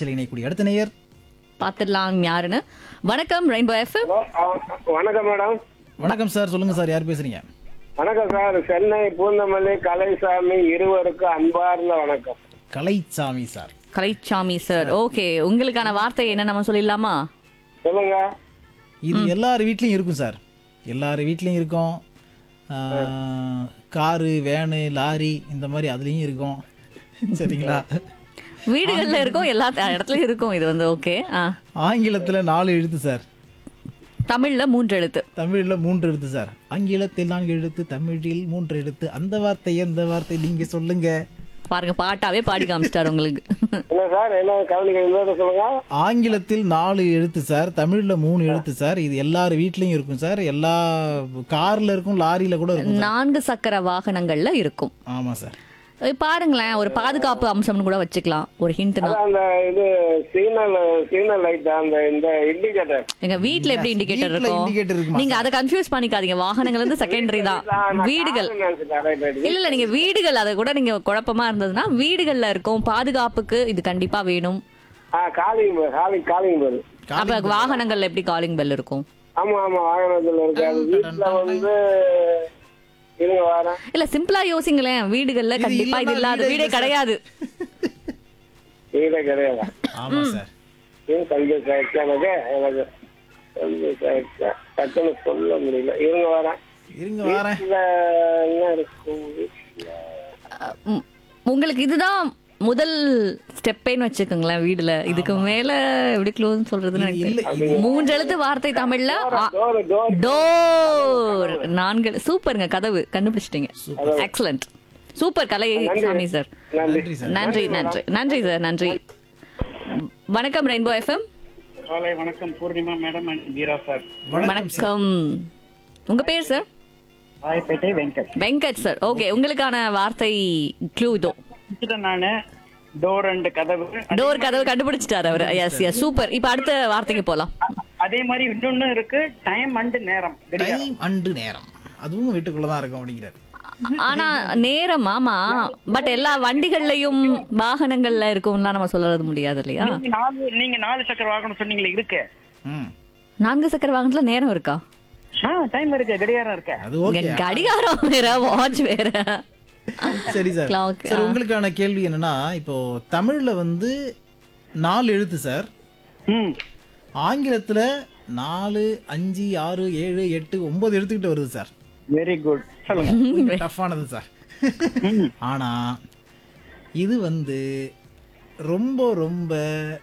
நிகழ்ச்சியில் இணையக்கூடிய அடுத்த நேயர் பாத்துடலாம் யாருன்னு வணக்கம் ரெயின்போ எஃப்எம் ஹலோ, ஆ, வணக்கம் மேடம் வணக்கம் சார் சொல்லுங்க சார் யார் பேசுறீங்க வணக்கம் சார் சென்னை பூந்தமல்லி கலைசாமி இருவருக்கும் அன்பார்ந்த வணக்கம் Kalaichami sir Kalaichami sir okay உங்களுக்கான வார்த்தை என்ன நம்ம சொல்லிடலாமா சொல்லுங்க இது எல்லார் வீட்லயும் இருக்கும் சார் எல்லார் வீட்லயும் இருக்கும் ஆஹ், காரு வேனு லாரி இந்த மாதிரி அதுலயும் இருக்கும் சரிங்களா வீடுகள்ல இருக்கும் எல்லா இடத்துலயும் இருக்கும் இது வந்து ஓகே ஆ ஆங்கிலத்துல நாலு எழுத்து சார் தமிழ்ல மூன்று எழுத்து தமிழ்ல மூன்று எழுத்து சார் ஆங்கிலத்தில் நான்கு எழுத்து தமிழில் மூன்று எழுத்து அந்த வார்த்தை எந்த வார்த்தை நீங்க சொல்லுங்க பாருங்க பாட்டாவே பாடி காமிச்சிட்டாரு உங்களுக்கு என்ன சார் என்ன கவனிக்க இன்னொரு சொல்லுங்க ஆங்கிலத்தில் நாலு எழுத்து சார் தமிழ்ல மூணு எழுத்து சார் இது எல்லார் வீட்லயும் இருக்கும் சார் எல்லா கார்ல இருக்கும் லாரியில கூட இருக்கும் நான்கு சக்கர வாகனங்கள்ல இருக்கும் ஆமா சார் இது பாருங்களேன் ஒரு பாதுகாப்பு அம்சம்னு கூட வச்சுக்கலாம் ஒரு ஹிண்ட்னா அதான் அந்த இது சிக்னல் சிக்னல் லைட் அந்த இந்த இண்டிகேட்டர் எங்க வீட்ல எப்படி இண்டிகேட்டர் வீட்ல இருக்கும் indicator இருக்குமா நீங்க அதை கன்ஃபியூஸ் பண்ணிக்காதீங்க வாகனங்கள் வந்து செகண்டரி தான் வீடுகள் இல்ல இல்ல நீங்க வீடுகள் அதை கூட நீங்க குழப்பமா இருந்ததுன்னா வீடுகள்ல இருக்கும் பாதுகாப்புக்கு இது கண்டிப்பா வேணும் ஆ calling bell calling calling bell அப்ப வாகனங்கள்ல எப்படி காலிங் பெல் இருக்கும் ஆமா ஆமா வாகனத்துல இருக்கு அது வீட்டுல வந்து இருங்க வரேன் இல்ல சிம்பிளா யோசிங்களேன் வீடுகள்ல இது கண்டிப்பா இது இல்லைன்னா இல்லாத வீடே வீடே இல்லை கிடையாது வீடே கிடையாது ஆமா சார் இது கன்ஃபியூஸ் ஆயிடுச்சு எனக்கு எனக்கு கன்ஃபியூஸ் ஆயிடுச்சு டக்குன்னு சொல்ல முடியல இருங்க வரேன் இருங்க வரேன் வீட்டுல என்ன இருக்கும் வீட்டுல அஹ் உம், உங்களுக்கு இதுதான் முதல் ஸ்டெப்பேன்னு வச்சுக்கோங்களேன் வீடுல இதுக்கு மேல எப்படி க்ளோஸ் சொல்றதுன்னு எனக்கு இல்ல, தெரியல. மூன்று எழுத்து வார்த்தை தமிழ்ல ஆ- டோர் டோர் டோர் நான்கு சூப்பருங்க கதவு கண்டுபிடிச்சிட்டீங்க எக்ஸலண்ட் சூப்பர் கலை சாமி சார் நன்றி சார் நன்றி நன்றி நன்றி சார் நன்றி வணக்கம் ரெயின்போ எஃப்எம் காலை வணக்கம் Poornima madam and Veera sir வணக்கம் உங்க பேர் sir Royapettah Venkat Venkat sir okay உங்களுக்கான வார்த்தை க்ளூ இதோ வச்சுட்டேன் நானு டோர் அண்ட் கதவு டோர் கதவு கண்டுபிடிச்சிட்டாரு அவர் எஸ் எஸ் சூப்பர் இப்ப அடுத்த வார்த்தைக்கு போலாம் அதே மாதிரி இன்னொன்னு இருக்கு டைம் அண்ட் நேரம் கடிகாரம். டைம் அண்டு நேரம் அதுவும் வீட்டுக்குள்ள தான் இருக்கும் அப்படிங்கிறாரு ஆனா நேரம் ஆமா பட் எல்லா வண்டிகள்லயும் வாகனங்கள்ல இருக்கும்லாம் நம்ம சொல்றது முடியாது இல்லையா நீங்க நாலு நீங்க நாலு சக்கர வாகனம் சொன்னீங்களே இருக்கு ம் நான்கு சக்கர வாகனத்துல நேரம் இருக்கா ஆ டைம் இருக்கு கடிகாரம் இருக்கு அது ஓகே இங்க கடிகாரம் வேற வாட்ச் வேற சரி சார் Clock, சார் உங்களுக்கான கேள்வி என்னன்னா இப்போ தமிழ்ல வந்து நாலு எழுத்து சார் ம் ஆங்கிலத்துல நாலு அஞ்சு ஆறு ஏழு எட்டு ஒன்பது எழுத்துக்கிட்ட வருது சார் வெரி குட் சொல்லுங்க டஃப்பானது சார் ஆனா இது வந்து ரொம்ப ரொம்ப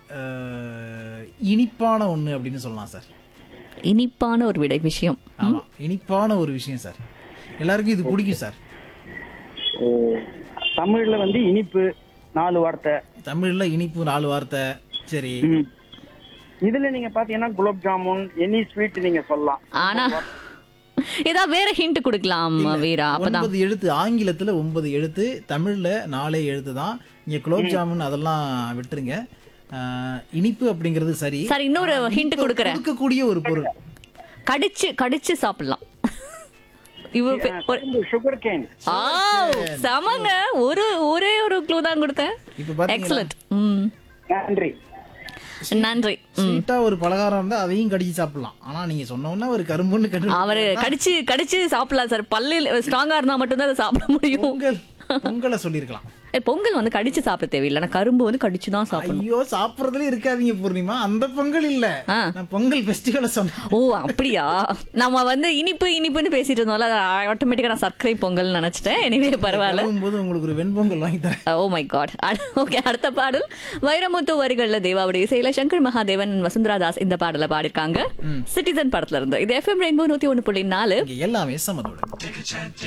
அஹ், இனிப்பான ஒண்ணு அப்படின்னு சொல்லலாம் சார் இனிப்பான ஒரு விடை விஷயம் ஆமா இனிப்பான ஒரு விஷயம் சார் எல்லாருக்கும் இது பிடிக்கும் சார் ஓ, தமிழ்ல வந்து இனிப்பு நாலு வார்த்தை தமிழ்ல இனிப்பு நாலு வார்த்தை சரி ம். இதுல நீங்க பாத்தீங்கன்னா குலோப் ஜாமுன் எனி ஸ்வீட் நீங்க சொல்லலாம் ஆனா ஏதாவது வேற ஹிண்ட் கொடுக்கலாம் வீரா அப்பதான் ஒன்பது எழுத்து ஆங்கிலத்துல ஒன்பது எழுத்து தமிழ்ல நாலே எழுத்து தான் இங்க குலோப் ஜாமுன் அதெல்லாம் விட்டுருங்க அஹ், இனிப்பு அப்படிங்கிறது சரி சரி இன்னொரு ஹிண்ட் கொடுக்கறேன் கொடுக்கக்கூடிய ஒரு பொருள் கடிச்சு கடிச்சு சாப்பிடலாம் இவ பே- ஒரு- சுகர் கேன் ஆ சமங்க ஒரு ஒரே ஒரு க்ளூ தான் கொடுத்தேன் இப்ப பாத்தீங்களா எக்ஸலண்ட் ம் நன்றி நன்றி ம் ஸ்வீட்டா ஒரு பலகாரம் இருந்தா அதையும் கடிச்சு சாப்பிடலாம் ஆனா நீங்க சொன்ன உடனே ஒரு கரும்புன்னு கண்டு அவரு கடிச்சு கடிச்சு சாப்பிடலாம் சார் பல்லில் ஸ்ட்ராங்கா இருந்தா மட்டும்தான் அதை சாப்பிட முடியும் பொங்கல் பொங்கலை சொல்லியிருக்கலாம் ஏய், பொங்கல் வந்து கடிச்சு சாப்பிட தேவையில்லை ஆனா கரும்பு வந்து கடிச்சு தான் சாப்பிடணும் ஐயோ சாப்பிடறதுல இருக்காதீங்க பூர்ணிமா அந்த பொங்கல் இல்ல ஆ. நான் பொங்கல் ஃபெஸ்டிவலை சொன்னேன் ஓ அப்படியா நம்ம வந்து இனிப்பு இனிப்புன்னு பேசிட்டு இருந்தோம்ல ஆட்டோமேட்டிக்கா நான் சர்க்கரை பொங்கல் நினைச்சிட்டேன் எனிவே பரவாயில்ல போது உங்களுக்கு ஒரு வெண்பொங்கல் வாங்கி தரேன் ஓ மை காட் ஓகே அடுத்த பாடல் வைரமுத்து வரிகள்ல தேவாவுடைய இசையில சங்கர் மகாதேவன் வசுந்தரா தாஸ் இந்த பாடலை பாடிருக்காங்க சிட்டிசன் படத்துல இருந்து இது எஃப்எம் ரெயின்போ நூத்தி ஒண்ணு புள்ளி நாலு இங்க எல்லாமே சமதோட